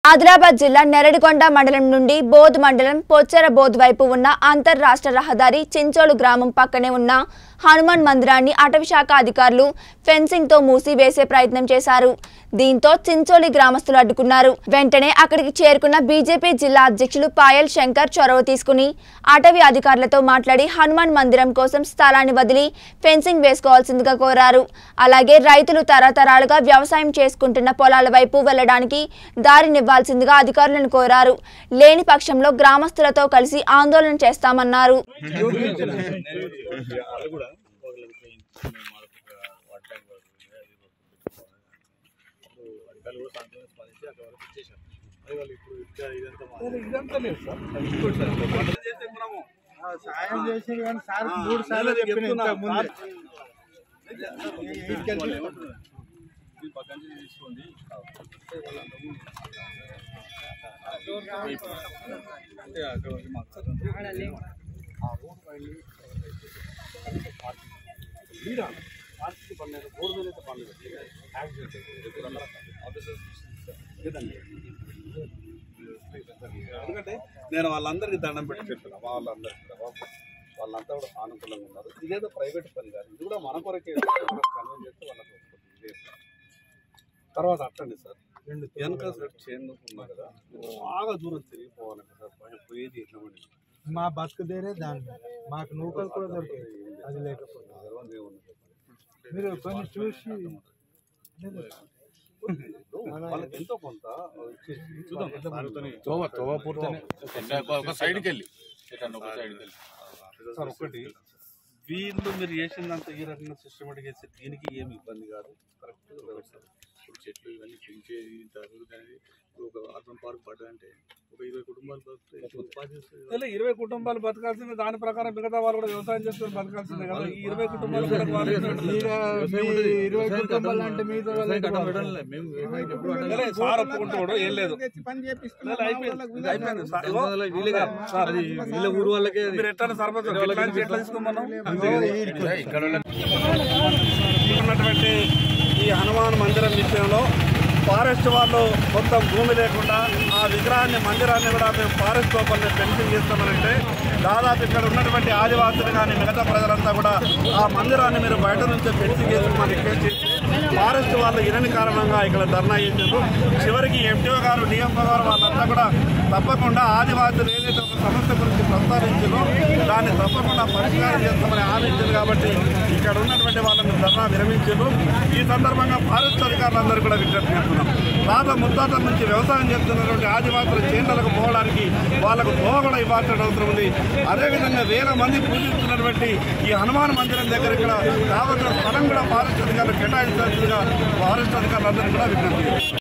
ఆదిలాబాద్ జిల్లా నెరడిగొండ మండలం నుండి బోధ్ మండలం పొచ్చెర బోధ్ వైపు ఉన్న అంతర్ రాష్ట్ర రహదారి చించోలు గ్రామం పక్కనే ఉన్న హనుమాన్ మందిరాన్ని అటవీశాఖ అధికారులు ఫెన్సింగ్ తో మూసివేసే ప్రయత్నం చేశారు దీంతో చించోలి గ్రామస్తులు అడ్డుకున్నారు వెంటనే అక్కడికి చేరుకున్న బీజేపీ జిల్లా అధ్యక్షులు పాయల్ శంకర్ చొరవ తీసుకుని అటవీ అధికారులతో మాట్లాడి హనుమాన్ మందిరం కోసం స్థలాన్ని వదిలి ఫెన్సింగ్ వేసుకోవాల్సిందిగా కోరారు అలాగే రైతులు తరతరాలుగా వ్యవసాయం చేసుకుంటున్న పొలాల వైపు వెళ్లడానికి దారినివ్వాల్సిందిగా అధికారులను కోరారు లేని పక్షంలో గ్రామస్తులతో కలిసి ఆందోళన చేస్తామన్నారు సాయం చేసిండు కానీ సార్ మూడు సార్లు చెప్పిన ఇంతకు ముందే ఎందుకంటే నేను వాళ్ళందరికీ దండం పెట్టి చెప్పిన వాళ్ళందరికీ కూడా బాబు, వాళ్ళంతా కూడా సానుకూలంగా ఉన్నారు ఇదేదో ప్రైవేట్ పని కాదు ఇది కూడా మన కొరకే కన్వీన్ చేస్తే వాళ్ళకి వస్తుంది ఇదే. తర్వాత అట్టండి సార్ రెండు వెనక సైడ్ చేను ఉన్నా కదా బాగా దూరం తిరిగిపోవాలండి సార్ పైన పోయేది ఎట్లమండి మా బతుకు దేరే దాని మీద. మాకు నూకలు కూడా దొరుకుతాయి అది లేకపోతే మీరు కొన్ని చూసి వాళ్ళకి ఎంతో కొంత ఇచ్చేసి చూద్దాం తోవ తోవ పూర్తనే ఒక సైడ్కి వెళ్ళి ఎటన్నా ఒక సైడ్కి వెళ్ళి సార్ ఒకటి వీళ్ళు మీరు చేసిందంత ఈ రకంగా సిస్టమేటిక్ చేస్తే దీనికి ఏమి ఇబ్బంది కాదు కరెక్ట్గా వ్యవస్థ ఇప్పుడు చెట్లు ఇవన్నీ పెంచేది ఇంత అభివృద్ధి అనేది ఇప్పుడు ఒక అర్బన్ పార్క్ పడ్డాయంటే ఒక ఇరవై కుటుంబాలు బతుకుతాయి ఉపాధి వస్తుంది కదా. ఇలా ఇరవై కుటుంబాలు బతకాల్సింది దాని ప్రకారం మిగతా వాళ్ళు కూడా వ్యవసాయం చేసుకుని బతకాల్సిందే కదా ఈ ఇరవై కుటుంబాలు కూడా వాళ్ళు ఇక మీ ఇరవై కుటుంబాలు అంటే మీతో లే, సార్ ఒప్పుకుంటాడు ఏం లేదు లే, అయిపోయింది అయిపోయింది సార్, ఇగో, సార్, వీళ్ళ ఊరు వాళ్ళకే మీరు ఎట్లా సర్పంచ్ ఎట్లా ఎట్లా తీసుకోమన్నాం ఇక్కడ ఉన్నటువంటి ఈ హనుమాన్ మందిరం విషయంలో ఫారెస్ట్ వాళ్ళు మొత్తం భూమి లేకుండా ఆ విగ్రహాన్ని మందిరాన్ని కూడా మేము ఫారెస్ట్ లోపల ఫెన్సింగ్ చేస్తామనంటే దాదాపు ఇక్కడ ఉన్నటువంటి ఆదివాసులు కానీ మిగతా ప్రజలంతా కూడా ఆ మందిరాన్ని మీరు బయట నుంచి ఫెన్సింగ్ చేసుకోమని రిక్వెస్ట్ చేసి ఫారెస్ట్ వాళ్ళు ఇరని కారణంగా ఇక్కడ ధర్నా చేశారు చివరికి ఎంటీఓ గారు డిఎంఓ గారు వాళ్ళంతా కూడా తప్పకుండా ఆదివాసులు ఏదైతే ఒక సమస్య గురించి ప్రస్తావించారో దాన్ని తప్పకుండా పరిష్కారం చేస్తామని హామీ ఇచ్చింది కాబట్టి ఇక్కడ ఉన్నటువంటి వాళ్ళని ధర్నా విరమించారు ఈ సందర్భంగా ఫారెస్ట్ అధికారులందరూ కూడా విజ్ఞప్తి చేస్తున్నాం తాత ముత్తాతల నుంచి వ్యవసాయం చేస్తున్నటువంటి ఆదివాసుల చేనులకు పోవడానికి వాళ్ళకు దోవ కూడా ఇవ్వాల్సిన అవసరం ఉంది అదేవిధంగా వేల మంది పూజిస్తున్నటువంటి ఈ హనుమాన్ మందిరం దగ్గర ఇక్కడ కావలసిన స్థలం కూడా ఫారెస్ట్ అధికారులు కేటాయించాల్సిందిగా ఫారెస్ట్ అధికారులందరూ కూడా విజ్ఞప్తి చేస్తున్నారు